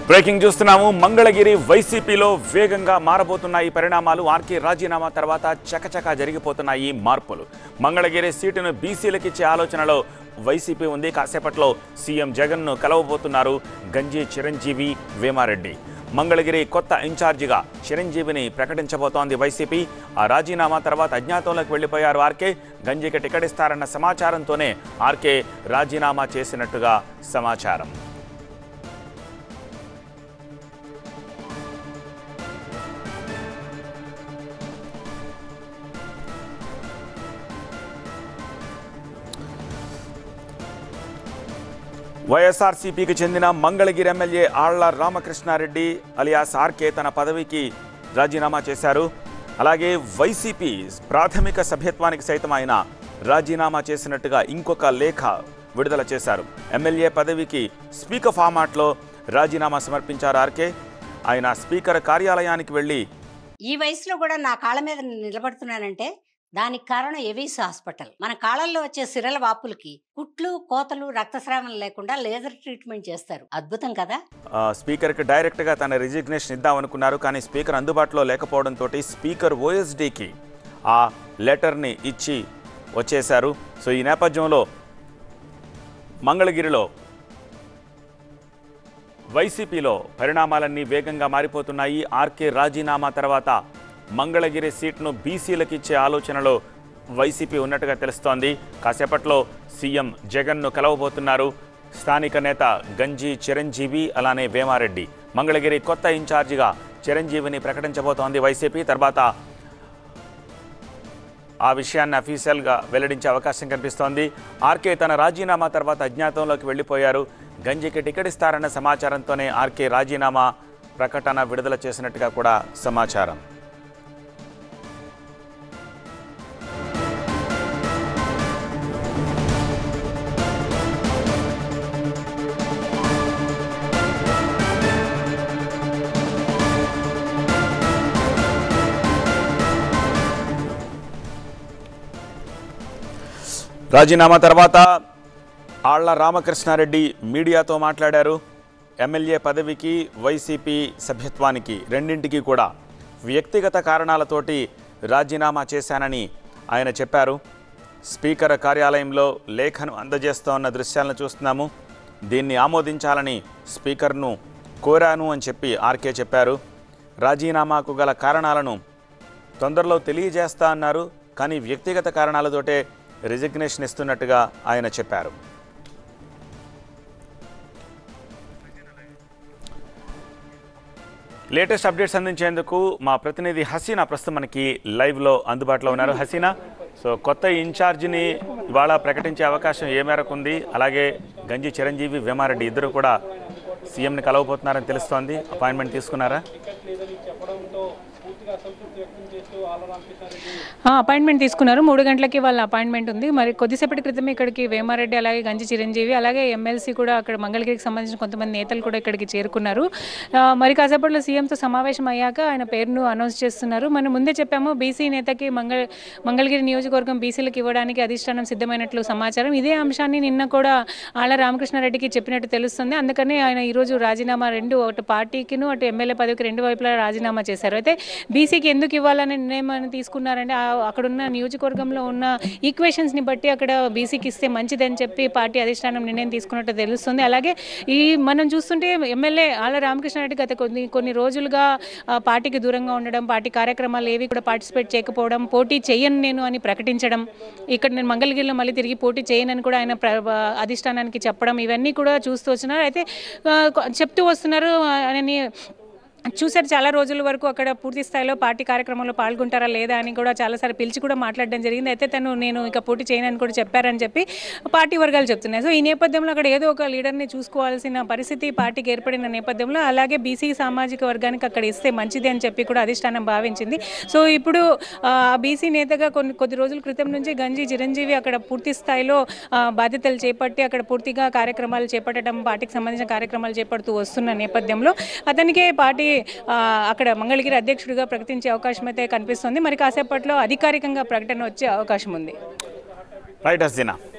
breaking చూస్తున్నాము మంగళగిరి వైసీపీలో వేగంగా మారబోతున్నాయి పరిణామాలు ఆర్కే రాజీనామా తర్వాత చకచకా జరిగిపోతున్నాయి మార్పులు మంగళగిరి సీటును బీసీలకిచ్చే ఆలోచనలో వైసీపీ ఉంది కాసేపట్లో సీఎం జగన్ను కలవబోతున్నారు గంజి చిరంజీవి వేమారెడ్డి మంగళగిరి కొత్త ఇన్ఛార్జిగా చిరంజీవిని ప్రకటించబోతోంది వైసీపీ ఆ రాజీనామా తర్వాత అజ్ఞాతంలోకి వెళ్లిపోయారు ఆర్కే గంజికి టికెట్ ఇస్తారన్న సమాచారంతోనే ఆర్కే రాజీనామా చేసినట్టుగా సమాచారం వైఎస్ఆర్సీపీకి చెందిన Mangalagiri MLA Alla Ramakrishna Reddy alias RK తన పదవికి రాజీనామా చేశారు అలాగే వైసీపీ ప్రాథమిక సభ్యత్వానికి సైతం ఆయన రాజీనామా చేసినట్టుగా ఇంకొక లేఖ విడుదల చేశారు ఎమ్మెల్యే పదవికి స్పీకర్ ఫార్మాట్లో రాజీనామా సమర్పించారు ఆర్కే ఆయన స్పీకర్ కార్యాలయానికి వెళ్ళి ఈ వయసులో కూడా నా కాళ్ళ మీద నేను నిలబడుతున్నానంటే దానికి కారణం ఎవిస్ హాస్పిటల్ మన కాళ్ళల్లో వచ్చే సిరల వాపులకి కుట్లు కోతలు రక్తస్రావం లేకుండా లేజర్ ట్రీట్మెంట్ చేస్తారు అద్భుతం కదా ఆ, స్పీకర్కి డైరెక్ట్గా తన రిజిగ్నేషన్ ఇద్దామనుకున్నారు కానీ స్పీకర్ అందుబాటులో లేకపోవడంతో స్పీకర్ ఓఎస్డీకి ఆ లెటర్ని ఇచ్చి వచ్చేశారు సో ఈ నేపథ్యంలో మంగళగిరిలో వైసీపీలో పరిణామాలన్నీ వేగంగా మారిపోతున్నాయి ఆర్కే రాజీనామా తర్వాత మంగళగిరి సీట్ను బీసీలకు ఇచ్చే ఆలోచనలో వైసీపీ ఉన్నట్టుగా తెలుస్తోంది కాసేపట్లో సీఎం జగన్ను కలవబోతున్నారు స్థానిక నేత గంజి చిరంజీవి అలానే వేమారెడ్డి మంగళగిరి కొత్త ఇన్ఛార్జిగా చిరంజీవిని ప్రకటించబోతోంది వైసీపీ తర్వాత ఆ విషయాన్ని అఫీషియల్గా వెల్లడించే అవకాశం కనిపిస్తోంది ఆర్కే తన రాజీనామా తర్వాత అజ్ఞాతంలోకి వెళ్ళిపోయారు గంజికి టికెట్ ఇస్తారన్న సమాచారంతోనే ఆర్కే రాజీనామా ప్రకటన విడుదల చేసినట్టుగా కూడా సమాచారం రాజీనామా తర్వాత ఆళ్ల రామకృష్ణారెడ్డి మీడియాతో మాట్లాడారు ఎమ్మెల్యే పదవికి వైసీపీ సభ్యత్వానికి రెండింటికి కూడా వ్యక్తిగత కారణాలతోటి రాజీనామా చేశానని ఆయన చెప్పారు స్పీకర్ కార్యాలయంలో లేఖను అందజేస్తోన్న దృశ్యాలను చూస్తున్నాము దీన్ని ఆమోదించాలని స్పీకర్ను కోరాను అని చెప్పి ఆర్కే చెప్పారు రాజీనామాకు గల కారణాలను తొందరలో తెలియజేస్తా అన్నారు కానీ వ్యక్తిగత కారణాలతోటే రిజిగ్నేషన్ ఇస్తున్నట్టుగా ఆయన చెప్పారు లేటెస్ట్ అప్డేట్స్ అందించేందుకు మా ప్రతినిధి హసీనా ప్రస్తుతం మనకి లైవ్లో అందుబాటులో ఉన్నారు హసీనా సో కొత్త ఇన్ఛార్జిని ఇవాళ ప్రకటించే అవకాశం ఏ మేరకు ఉంది అలాగే గంజి చిరంజీవి వేమారెడ్డి ఇద్దరు కూడా సీఎంని కలవబోతున్నారని తెలుస్తోంది అపాయింట్మెంట్ తీసుకున్నారా ఆ, అపాయింట్మెంట్ తీసుకున్నారు మూడు గంటలకి వాళ్ళ అపాయింట్మెంట్ ఉంది మరి కొద్దిసేపటి క్రితమే ఇక్కడికి వేమారెడ్డి అలాగే గంజి చిరంజీవి అలాగే ఎమ్మెల్సీ కూడా అక్కడ మంగళగిరికి సంబంధించిన కొంతమంది నేతలు కూడా ఇక్కడికి చేరుకున్నారు ఆ, మరి కాసేపట్లో సీఎంతో సమావేశం అయ్యాక ఆయన పేరును అనౌన్స్ చేస్తున్నారు మనం ముందే చెప్పాము బీసీ నేతకి మంగళ మంగళగిరి నియోజకవర్గం బీసీలకు ఇవ్వడానికి అధిష్టానం సిద్ధమైనట్లు సమాచారం ఇదే అంశాన్ని నిన్న కూడా ఆళ్ళ రామకృష్ణారెడ్డికి చెప్పినట్టు తెలుస్తుంది అందుకని ఆయన ఈరోజు రాజీనామా రెండు అటు పార్టీకిను అటు ఎమ్మెల్యే పదవికి రెండు వైపులా రాజీనామా చేశారు అయితే బీసీకి ఎందుకు ఇవ్వాలనే నిర్ణయం అని తీసుకున్నారంటే ఆ- అక్కడున్న నియోజకవర్గంలో ఉన్న ఈక్వేషన్స్ని బట్టి అక్కడ బీసీకి ఇస్తే మంచిదని చెప్పి పార్టీ అధిష్టానం నిర్ణయం తీసుకున్నట్టు తెలుస్తుంది అలాగే ఈ మనం చూస్తుంటే ఎమ్మెల్యే ఆళ్ళ రామకృష్ణారెడ్డి గత కొన్ని కొన్ని రోజులుగా ఆ, పార్టీకి దూరంగా ఉండడం పార్టీ కార్యక్రమాలు ఏవి కూడా పార్టిసిపేట్ చేయకపోవడం పోటీ చేయను నేను అని ప్రకటించడం ఇక్కడ నేను మంగళగిరిలో మళ్ళీ తిరిగి పోటీ చేయనని కూడా ఆయన ప్ర- అధిష్టానానికి చెప్పడం ఇవన్నీ కూడా చూస్తూ వస్తున్నారు అయితే ఆ, చెప్తూ వస్తున్నారు అని చూశారు చాలా రోజుల వరకు అక్కడ పూర్తి స్థాయిలో పార్టీ కార్యక్రమంలో పాల్గొంటారా లేదా అని కూడా చాలాసార్లు పిలిచి కూడా మాట్లాడడం జరిగింది అయితే తను నేను ఇక పోటీ చేయనని కూడా చెప్పారని చెప్పి పార్టీ వర్గాలు చెప్తున్నాయి సో ఈ నేపథ్యంలో అక్కడ ఏదో ఒక లీడర్ని చూసుకోవాల్సిన పరిస్థితి పార్టీకి ఏర్పడిన నేపథ్యంలో అలాగే బీసీ సామాజిక వర్గానికి అక్కడ ఇస్తే మంచిది అని చెప్పి కూడా అధిష్టానం భావించింది సో ఇప్పుడు ఆ బీసీ నేతగా కొన్ని కొద్ది రోజుల క్రితం నుంచి గంజి చిరంజీవి అక్కడ పూర్తి స్థాయిలో ఆ, బాధ్యతలు చేపట్టి అక్కడ పూర్తిగా కార్యక్రమాలు చేపట్టడం పార్టీకి సంబంధించిన కార్యక్రమాలు చేపడుతూ వస్తున్న నేపథ్యంలో అతనికే పార్టీ ఆ, అక్కడ మంగళగిరి అధ్యక్షుడిగా ప్రకటించే అవకాశం అయితే కనిపిస్తుంది మరి కాసేపట్లో అధికారికంగా ప్రకటన వచ్చే అవకాశం ఉంది రైట్ హసీనా